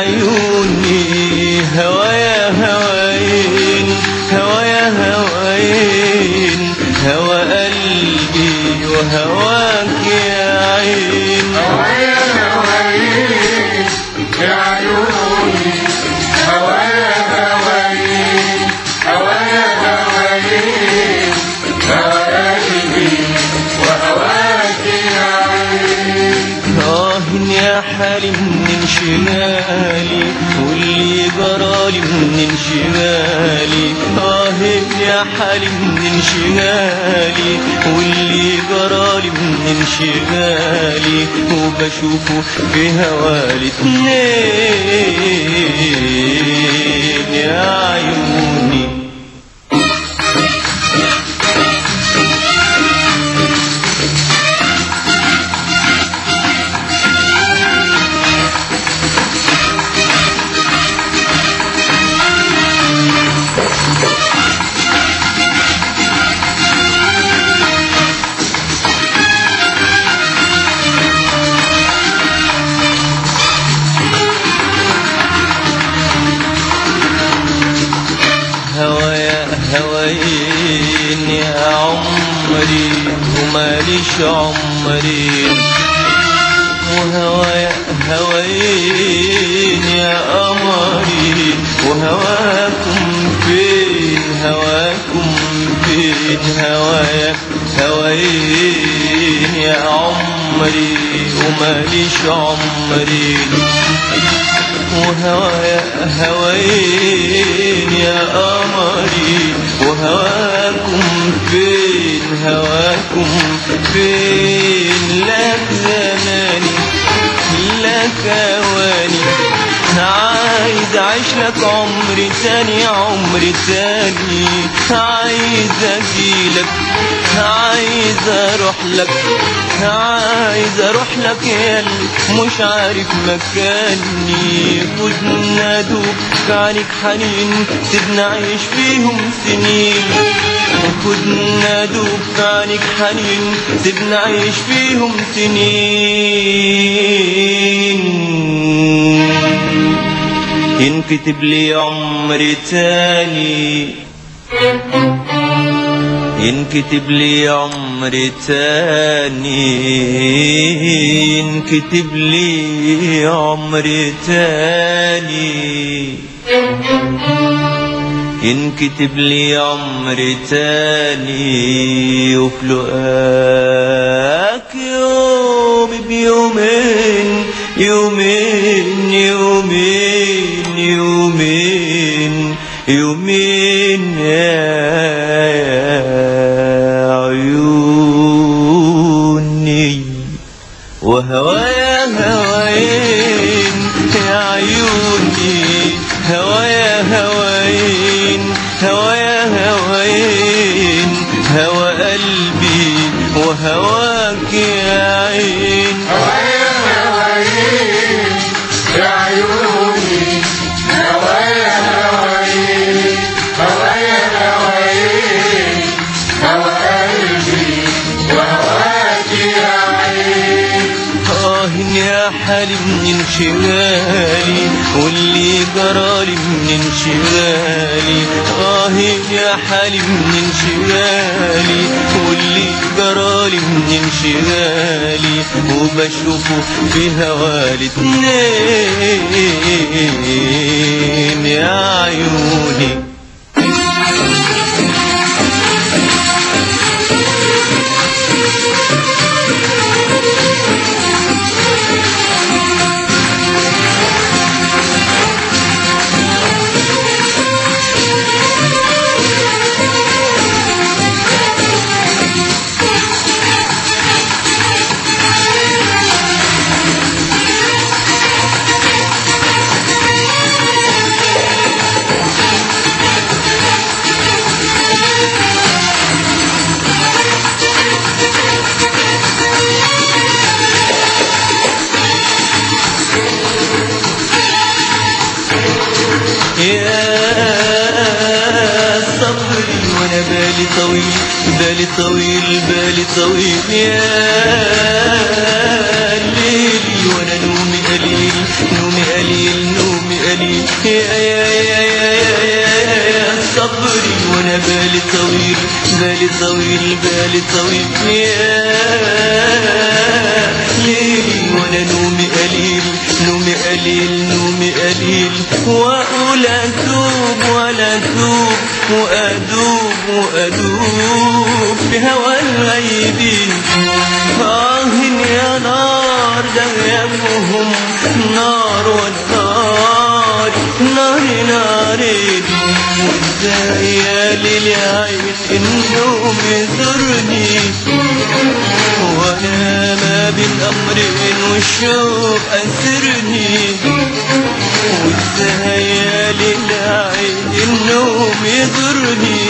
عيوني هوايا هواين هوايا هواين هوى قلبي وهواك يا عين هوايا هوايين يا عيوني هوايا هوايين هوايا هوايين هوا قلبي وهواك يا عين آه يا حالي من انشغالي واللي جرالي من انشغالي آه يا حالي من انشغالي واللي جرالي من انشغالي وبشوفه في هوا الاتنين يا عيوني هوايا هواين يا عمري وماليش عمرين وهوايا هواين يا قمري وهواكم فين هواكم فين هوايا هواين يا عمري وماليش عمرين وهوايا هواين يا قمري وهواكم فين هواكم فين لك زماني لك اواني عايز اعيش لك عمري تاني عمري تاني عايز اجيلك عايز اروح لك عايز اروح لك يا اللي مش عارف مكاني خدنا دوب عنك حنين سيبنا عيش فيهم سنين خدنا دوب عنك حنين سيبنا عيش فيهم سنين ينكتب لي عمر تاني ينكتب لي عمر تاني ينكتب لي عمر تاني ينكتب لي عمر تاني وفي لقاك يوم بيومين يومين يومين يومين يومين يا عيوني وهوايا هواين يا عيوني هوايا هواين هوايا هواين هوى قلبي وهواك يا عين هوايا هوايين يا عيوني هوايا هوايين هوايا هوايين هوا قلبي وهواك يا عين آه يا حالي من انشغالي واللي جرالي من انشغالي آه يا حالي من انشغالي واللي جرالي من انشغالي وبشوفه في هوا الاتنين يا عيوني يا صبري وانا بالي طويل بالي طويل بالي طويل يا ليلي وانا نومي قليل نومي قليل نومي يا يا يا يا يا يا يا صبري وانا بالي طويل بالي طويل بالي طويل يا ليلي وانا نومي قليل نومي قليل نومي قليل واقول اتوب ولا اتوب وادوب وادوب في هوى الغيبين آه يا نار ده يفهم نار ونار نار نارين وازاي يا ليل يا عين النوم يزورني وانا ما بين امرين والشوق اسرني وازاي يا ليل يا عين النوم يزورني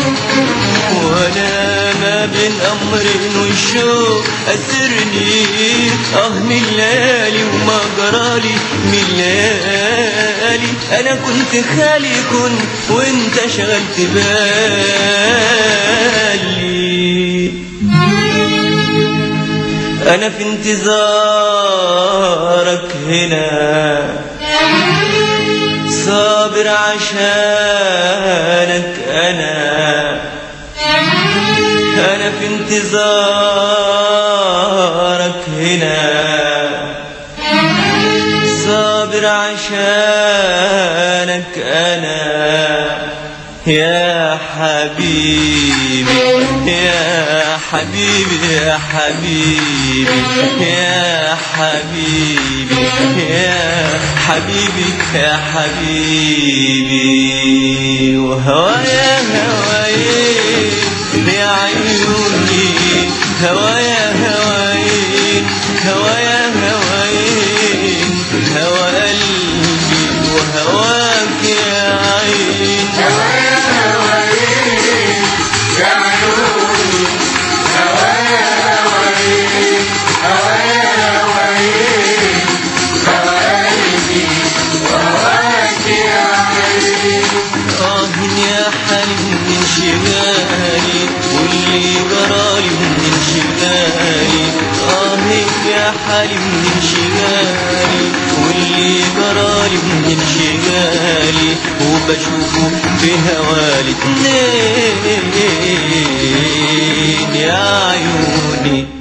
وانا ما بين امرين والشوق اسرني اه من ليالي وما جرالي من ليالي انا كنت خالي كنت وانت شغلت بالي انا في انتظارك هنا صابر عشانك انا انا في انتظارك هنا صابر عشانك انا يا حبيبي يا حبيبي يا حبيبي يا حبيبي يا حبيبي يا حبيبي وهوايا هوايين يا عيوني هوايا هوايين هوايا هوايين هوا قلبي وهواك يا عين هوايا هوايين يا عيوني هوايا هوايين هوايا هوايين هوا قلبي وهواك يا عين آه يا حليم من شغالي واللي جرالي من شغالي آه يا حليم من شغالي واللي جرالي من شغالي وبشوفه في هوالي اتنين يا عيوني